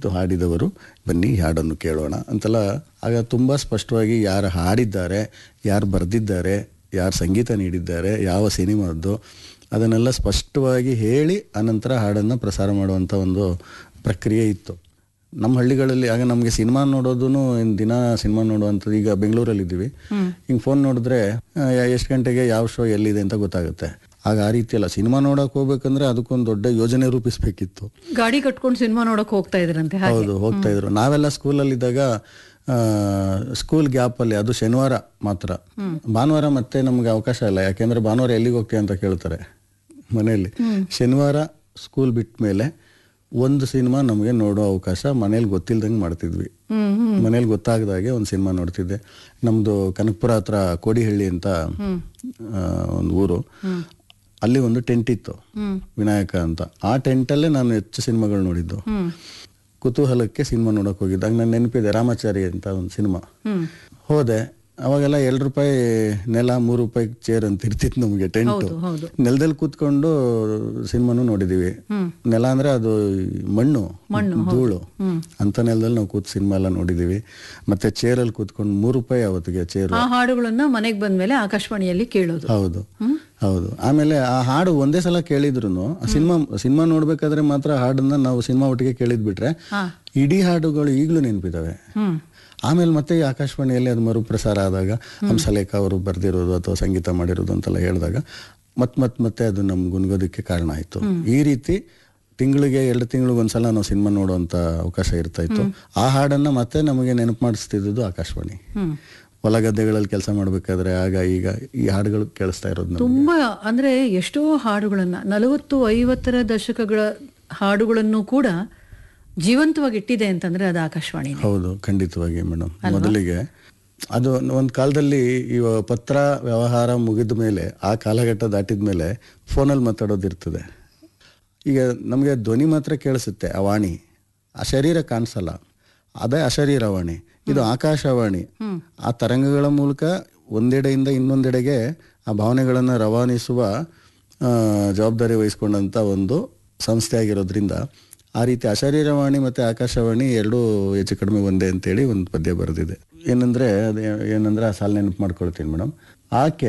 ಕುರಿತು ಹಾಡಿದವರು ಬನ್ನಿ ಈ ಹಾಡನ್ನು ಕೇಳೋಣ ಅಂತೆಲ್ಲ ಆಗ ತುಂಬ ಸ್ಪಷ್ಟವಾಗಿ ಯಾರು ಹಾಡಿದ್ದಾರೆ ಯಾರು ಬರೆದಿದ್ದಾರೆ ಯಾರು ಸಂಗೀತ ನೀಡಿದ್ದಾರೆ ಯಾವ ಸಿನಿಮಾದ್ದು ಅದನ್ನೆಲ್ಲ ಸ್ಪಷ್ಟವಾಗಿ ಹೇಳಿ ಅನಂತರ ಹಾಡನ್ನು ಪ್ರಸಾರ ಮಾಡುವಂಥ ಒಂದು ಪ್ರಕ್ರಿಯೆ ಇತ್ತು ನಮ್ಮ ಹಳ್ಳಿಗಳಲ್ಲಿ ಆಗ ನಮಗೆ ಸಿನಿಮಾ ನೋಡೋದು ದಿನ ಸಿನಿಮಾ ನೋಡುವಂಥದ್ದು ಈಗ ಬೆಂಗಳೂರಲ್ಲಿ ಇದ್ದೀವಿ ಹಿಂಗೆ ಫೋನ್ ನೋಡಿದ್ರೆ ಎಷ್ಟು ಗಂಟೆಗೆ ಯಾವ ಶೋ ಎಲ್ಲಿದೆ ಅಂತ ಗೊತ್ತಾಗುತ್ತೆ ಆಗ ಆ ರೀತಿ ಅಲ್ಲ ಸಿನಿಮಾ ನೋಡಕ್ ಹೋಗ್ಬೇಕಂದ್ರೆ ಅದಕ್ಕೊಂದು ದೊಡ್ಡ ಯೋಜನೆ ರೂಪಿಸ್ಬೇಕಿತ್ತು ಗಾಡಿ ಕಟ್ಕೊಂಡು ಸಿನಿಮಾ ನೋಡಕ್ ಹೋಗ್ತಾ ಇದ್ರಂತೆ ಹಾಗೆ ಹೌದು ಹೋಗ್ತಾ ಇದ್ರು ನಾವೆಲ್ಲ ಸ್ಕೂಲಲ್ಲಿದ್ದಾಗ ಸ್ಕೂಲ್ ಗ್ಯಾಪಲ್ಲಿ ಅದು ಶನಿವಾರ ಮಾತ್ರ ಭಾನುವಾರ ಮತ್ತೆ ನಮ್ಗೆ ಅವಕಾಶ ಇಲ್ಲ ಯಾಕೆಂದ್ರೆ ಭಾನುವಾರ ಎಲ್ಲಿಗೆ ಹೋಗ್ತೀಯ ಅಂತ ಕೇಳ್ತಾರೆ ಮನೆಯಲ್ಲಿ ಶನಿವಾರ ಸ್ಕೂಲ್ ಬಿಟ್ಟ ಮೇಲೆ ಒಂದು ಸಿನಿಮಾ ನಮಗೆ ನೋಡೋ ಅವಕಾಶ ಮನೇಲಿ ಗೊತ್ತಿಲ್ದಂಗೆ ಮಾಡ್ತಿದ್ವಿ ಹ್ಮ್ ಮನೇಲಿ ಗೊತ್ತಾಗದಾಗೆ ಒಂದು ಸಿನಿಮಾ ನೋಡ್ತಿದ್ದೆ ನಮ್ದು ಕನಕಪುರ ಹತ್ರ ಕೋಡಿಹಳ್ಳಿ ಅಂತ ಆ, ಒಂದು ಊರು ಅಲ್ಲಿ ಒಂದು ಟೆಂಟ್ ಇತ್ತು ಹ್ಮ್ ವಿನಾಯಕ ಅಂತ ಆ ಟೆಂಟಲ್ಲೇ ನಾನು ಹೆಚ್ಚು ಸಿನಿಮಾಗಳು ನೋಡಿದ್ದು ಹ್ಮ್ ಕುತೂಹಲಕ್ಕೆ ಸಿನಿಮಾ ನೋಡಕ್ ಹೋಗಿದ್ದಾಗ ನನ್ನ ನೆನಪಿದೆ ರಾಮಾಚಾರಿ ಅಂತ ಒಂದು ಸಿನಿಮಾ ಹ್ಮ್ ಹೋದೆ ಅವಾಗೆಲ್ಲ ಎರಡು ರೂಪಾಯಿ ನೆಲ ಮೂರು ರೂಪಾಯಿ ಚೇರ್ ಅಂತ ಇರ್ತಿತ್ತು ನಮಗೆ ಟೆಂಟ್ ಹೌದು ಹೌದು ನೆಲದಲ್ಲಿ ಕೂತ್ಕೊಂಡು ಸಿನಿಮಾನು ನೋಡಿದೀವಿ ಹ್ಮ್ ನೆಲ ಅಂದ್ರೆ ಅದು ಮಣ್ಣು ಮಣ್ಣು, ಹೌದು. ಧೂಳು ಹ್ಮ್ ಅಂತ ನೆಲದಲ್ಲಿ ನಾವು ಕೂತ್ ಸಿನಿಮಾ ಎಲ್ಲ ನೋಡಿದೀವಿ ಮತ್ತೆ ಚೇರಲ್ಲಿ ಕೂತ್ಕೊಂಡು ಮೂರು ರೂಪಾಯಿ ಅವತ್ತಿಗೆ ಚೇರು ಆ ಹಾಡುಗಳನ್ನ ಮನೆಗ್ ಬಂದ್ಮೇಲೆ ಆಕಾಶವಾಣಿಯಲ್ಲಿ ಕೇಳೋದು ಹೌದು ಹ್ಮ್ ಹೌದು ಆಮೇಲೆ ಆ ಹಾಡು ಒಂದೇ ಸಲ ಕೇಳಿದ್ರು ಸಿನಿಮಾ ಸಿನಿಮಾ ನೋಡ್ಬೇಕಾದ್ರೆ ಮಾತ್ರ ಹಾಡನ್ನ ನಾವು ಸಿನಿಮಾ ಒಟ್ಟಿಗೆ ಕೇಳಿದ್ ಬಿಟ್ರೆ ಹಾ ಇಡೀ ಹಾಡುಗಳು ಈಗಲೂ ನೆನಪಿದಾವೆ ಹ್ಮ್ ಆಮೇಲೆ ಮತ್ತೆ ಈ ಆಕಾಶವಾಣಿಯಲ್ಲಿ ಅದು ಮರುಪ್ರಸಾರ ಆದಾಗ ಹಂಸಲೇಖ ಅವರು ಬರ್ದಿರೋದು ಅಥವಾ ಸಂಗೀತ ಮಾಡಿರೋದು ಅಂತೆಲ್ಲ ಹೇಳಿದಾಗ ಮತ್ ಮತ್ ಮತ್ತೆ ಅದು ನಮ್ಗೆ ಗುನ್ಗೋದಕ್ಕೆ ಕಾರಣ ಆಯ್ತು ಈ ರೀತಿ ತಿಂಗಳಿಗೆ ಎರಡು ತಿಂಗಳಿಗೆ ಒಂದ್ಸಲ ನಾವು ಸಿನಿಮಾ ನೋಡುವಂತ ಅವಕಾಶ ಇರ್ತಾ ಇತ್ತು ಆ ಹಾಡನ್ನ ಮತ್ತೆ ನಮಗೆ ನೆನಪು ಮಾಡಿಸ್ತಿದ್ದು ಆಕಾಶವಾಣಿ ಹ್ಮ್ ಹೊಲ ಗದ್ದೆಗಳಲ್ಲಿ ಕೆಲಸ ಮಾಡ್ಬೇಕಾದ್ರೆ ಆಗ ಈಗ ಈ ಹಾಡುಗಳು ಕೇಳಿಸ್ತಾ ಇರೋದು ನಮ್ಗೆ. ತುಂಬಾ ಅಂದ್ರೆ ಎಷ್ಟೋ ಹಾಡುಗಳನ್ನ ನಲವತ್ತು ಐವತ್ತರ ದಶಕಗಳ ಹಾಡುಗಳನ್ನು ಕೂಡ ಜೀವಂತವಾಗಿ ಇಟ್ಟಿದೆ ಅಂತಂದ್ರೆ ಅದು ಆಕಾಶವಾಣಿ ಹೌದು ಖಂಡಿತವಾಗಿ ಮೇಡಮ್ ಮೊದಲಿಗೆ ಅದು ಒಂದು ಕಾಲದಲ್ಲಿ ಇವ ಪತ್ರ ವ್ಯವಹಾರ ಮುಗಿದ ಮೇಲೆ ಆ ಕಾಲಘಟ್ಟ ದಾಟಿದ ಮೇಲೆ ಫೋನಲ್ಲಿ ಮಾತಾಡೋದಿರ್ತದೆ ಈಗ ನಮಗೆ ಧ್ವನಿ ಮಾತ್ರ ಕೇಳಿಸುತ್ತೆ ಆ ವಾಣಿ ಆ ಶರೀರ ಕಾಣಿಸಲ್ಲ ಅದೇ ಅಶರೀರವಾಣಿ ಇದು ಆಕಾಶವಾಣಿ ಆ ತರಂಗಗಳ ಮೂಲಕ ಒಂದೆಡೆಯಿಂದ ಇನ್ನೊಂದೆಡೆಗೆ ಆ ಭಾವನೆಗಳನ್ನು ರವಾನಿಸುವ ಆ, ಜವಾಬ್ದಾರಿ ವಹಿಸ್ಕೊಂಡಂತ ಒಂದು ಸಂಸ್ಥೆ ಆಗಿರೋದ್ರಿಂದ ಆ ರೀತಿ ಅಶರೀರವಾಣಿ ಮತ್ತೆ ಆಕಾಶವಾಣಿ ಎರಡೂ ಹೆಚ್ಚು ಕಡಿಮೆ ಒಂದೇ ಅಂತೇಳಿ ಒಂದು ಪದ್ಯ ಬರೆದಿದೆ ಏನಂದ್ರೆ ಅದು ಏನಂದ್ರೆ ಆ ಸಾಲ ನೆನಪು ಮಾಡ್ಕೊಳ್ತೀನಿ ಮೇಡಮ್ ಆಕೆ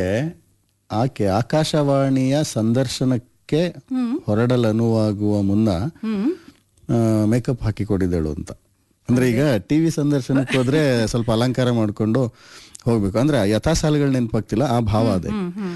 ಆಕೆ ಆಕಾಶವಾಣಿಯ ಸಂದರ್ಶನಕ್ಕೆ ಹೊರಡಲು ಅನುವಾಗುವ ಮುನ್ನ ಹ್ಮ್ ಮೇಕಪ್ ಹಾಕಿ ಕೊಡಿದಳು ಅಂತ ಅಂದ್ರೆ ಈಗ ಟಿವಿ ಸಂದರ್ಶನಕ್ಕೆ ಹೋದ್ರೆ ಸ್ವಲ್ಪ ಅಲಂಕಾರ ಮಾಡ್ಕೊಂಡು ಹೋಗ್ಬೇಕು ಅಂದ್ರೆ ಯಥಾ ಸಾಲುಗಳು ನೆನಪಾಗ್ತಿಲ್ಲ ಆ ಭಾವ ಅದೇ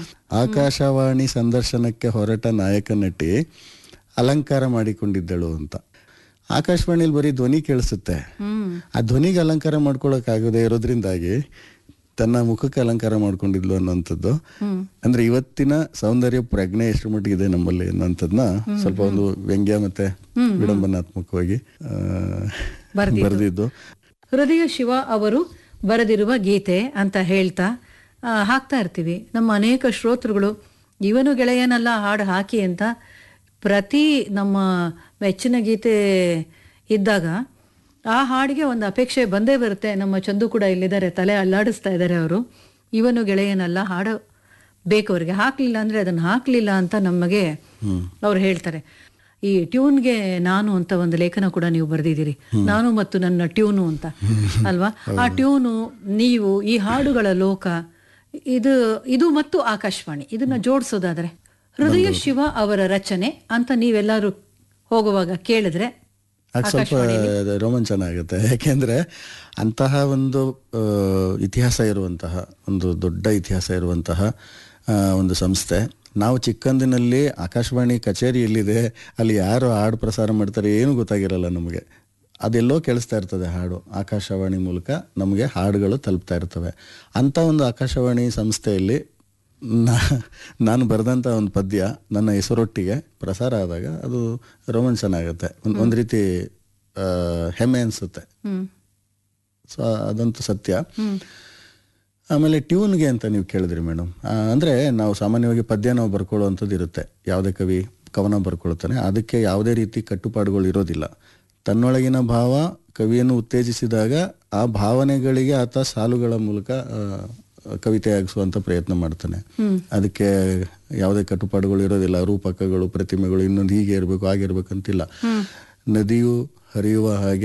ಆಕಾಶವಾಣಿ ಸಂದರ್ಶನಕ್ಕೆ ಹೊರಟ ನಾಯಕ ನಟಿ ಅಲಂಕಾರ ಮಾಡಿಕೊಂಡಿದ್ದಳು ಅಂತ ಆಕಾಶವಾಣಿಲಿ ಬರೀ ಧ್ವನಿ ಕೇಳಿಸುತ್ತೆ ಹ್ಮ್ ಆ ಧ್ವನಿಗೆ ಅಲಂಕಾರ ಮಾಡ್ಕೊಳಕ್ ಆಗದೆ ಇರೋದ್ರಿಂದಾಗಿ ತನ್ನ ಮುಖಕ್ಕೆ ಅಲಂಕಾರ ಮಾಡ್ಕೊಂಡಿದ್ಲು ಅನ್ನೋಂಥದ್ದು ಅಂದ್ರೆ ಇವತ್ತಿನ ಸೌಂದರ್ಯ ಪ್ರಜ್ಞೆ ಎಷ್ಟು ಮಟ್ಟಿಗಿದೆ ನಮ್ಮಲ್ಲಿ ಅನ್ನೋಂಥದ್ನ ಸ್ವಲ್ಪ ಒಂದು ವ್ಯಂಗ್ಯ ಮತ್ತೆ ವಿಡಂಬನಾತ್ಮಕವಾಗಿ ಆ, ಬರ್ದಿದ್ದು. ಬರ್ದಿದ್ದು ಹೃದಯ ಶಿವ ಅವರು ಬರೆದಿರುವ ಗೀತೆ ಅಂತ ಹೇಳ್ತಾ ಆ, ಹಾಕ್ತಾ ಇರ್ತೀವಿ ನಮ್ಮ ಅನೇಕ ಶ್ರೋತೃಗಳು ಇವನು ಗೆಳೆಯನಲ್ಲ ಹಾಡು ಹಾಕಿ ಅಂತ ಪ್ರತಿ ನಮ್ಮ ಮೆಚ್ಚಿನ ಗೀತೆ ಇದ್ದಾಗ ಆ ಹಾಡಿಗೆ ಒಂದು ಅಪೇಕ್ಷೆ ಬಂದೇ ಬರುತ್ತೆ ನಮ್ಮ ಚಂದು ಕೂಡ ಇಲ್ಲಿದ್ದಾರೆ ತಲೆ ಅಲ್ಲಾಡಿಸ್ತಾ ಇದ್ದಾರೆ ಅವರು ಇವನು ಗೆಳೆಯನಲ್ಲ ಹಾಡು ಬೇಕು ಅವ್ರಿಗೆ ಹಾಕ್ಲಿಲ್ಲ ಅಂದ್ರೆ ಅದನ್ನ ಹಾಕ್ಲಿಲ್ಲ ಅಂತ ನಮಗೆ ಅವ್ರು ಹೇಳ್ತಾರೆ ಈ ಟ್ಯೂನ್ಗೆ ನಾನು ಅಂತ ಒಂದು ಲೇಖನ ಕೂಡ ನೀವು ಬರೆದಿದ್ದೀರಿ ನಾನು ಮತ್ತು ನನ್ನ ಟ್ಯೂನು ಅಂತ ಅಲ್ವಾ ಆ ಟ್ಯೂನು ನೀವು ಈ ಹಾಡುಗಳ ಲೋಕ ಇದು ಇದು ಮತ್ತು ಆಕಾಶವಾಣಿ ಇದನ್ನ ಜೋಡಿಸೋದಾದ್ರೆ ಹೃದಯ ಶಿವ ಅವರ ರಚನೆ ಅಂತ ನೀವೆಲ್ಲರೂ ಹೋಗುವಾಗ ಕೇಳಿದ್ರೆ ಅದು ಸ್ವಲ್ಪ ಅದು ರೋಮಾಂಚನ ಆಗುತ್ತೆ ಯಾಕೆಂದ್ರೆ ಅಂತಹ ಒಂದು ಆ, ಇತಿಹಾಸ ಇರುವಂತಹ ಒಂದು ದೊಡ್ಡ ಇತಿಹಾಸ ಇರುವಂತಹ ಆ, ಒಂದು ಸಂಸ್ಥೆ ನಾವು ಚಿಕ್ಕಂದಿನಲ್ಲಿ ಆಕಾಶವಾಣಿ ಕಚೇರಿ ಎಲ್ಲಿದೆ ಅಲ್ಲಿ ಯಾರು ಹಾಡು ಪ್ರಸಾರ ಮಾಡ್ತಾರೆ ಏನು ಗೊತ್ತಾಗಿರಲ್ಲ ನಮಗೆ ಅದೆಲ್ಲೋ ಕೇಳಿಸ್ತಾ ಇರ್ತದೆ ಹಾಡು ಆಕಾಶವಾಣಿ ಮೂಲಕ ನಮಗೆ ಹಾಡುಗಳು ತಲುಪ್ತಾ ಇರ್ತವೆ ಅಂಥ ಒಂದು ಆಕಾಶವಾಣಿ ಸಂಸ್ಥೆಯಲ್ಲಿ ನಾ- ನಾನು ಬರೆದಂಥ ಒಂದು ಪದ್ಯ ನನ್ನ ಹೆಸರೊಟ್ಟಿಗೆ ಪ್ರಸಾರ ಆದಾಗ ಅದು ರೋಮಾಂಚನ ಆಗುತ್ತೆ ಒಂದು ಒಂದು ರೀತಿ ಆ, ಹೆಮ್ಮೆ ಅನಿಸುತ್ತೆ ಹ್ಮ್ ಸೊ ಅದಂತೂ ಸತ್ಯ ಆಮೇಲೆ ಟ್ಯೂನ್ಗೆ ಅಂತ ನೀವು ಕೇಳಿದ್ರಿ ಮೇಡಮ್ ಅಂದರೆ ನಾವು ಸಾಮಾನ್ಯವಾಗಿ ಪದ್ಯ ನಾವು ಬರ್ಕೊಳ್ಳುವಂಥದ್ದು ಇರುತ್ತೆ ಯಾವುದೇ ಕವಿ ಕವನ ಬರ್ಕೊಳ್ತಾನೆ ಅದಕ್ಕೆ ಯಾವುದೇ ರೀತಿ ಕಟ್ಟುಪಾಡುಗಳು ಇರೋದಿಲ್ಲ ತನ್ನೊಳಗಿನ ಭಾವ ಕವಿಯನ್ನು ಉತ್ತೇಜಿಸಿದಾಗ ಆ ಭಾವನೆಗಳಿಗೆ ಆತ ಸಾಲುಗಳ ಮೂಲಕ ಆ, ಕವಿತೆಯಾಗಿಸುವಂತ ಪ್ರಯತ್ನ ಮಾಡ್ತಾನೆ ಅದಕ್ಕೆ ಯಾವುದೇ ಕಟ್ಟುಪಾಡುಗಳು ಇರೋದಿಲ್ಲ ರೂಪಕಗಳು ಪ್ರತಿಮೆಗಳು ಇನ್ನೊಂದು ಹೀಗೆ ಇರಬೇಕು ಹಾಗೆ ಇರ್ಬೇಕಂತಿಲ್ಲ ನದಿಯು ಹರಿಯುವ ಹಾಗೆ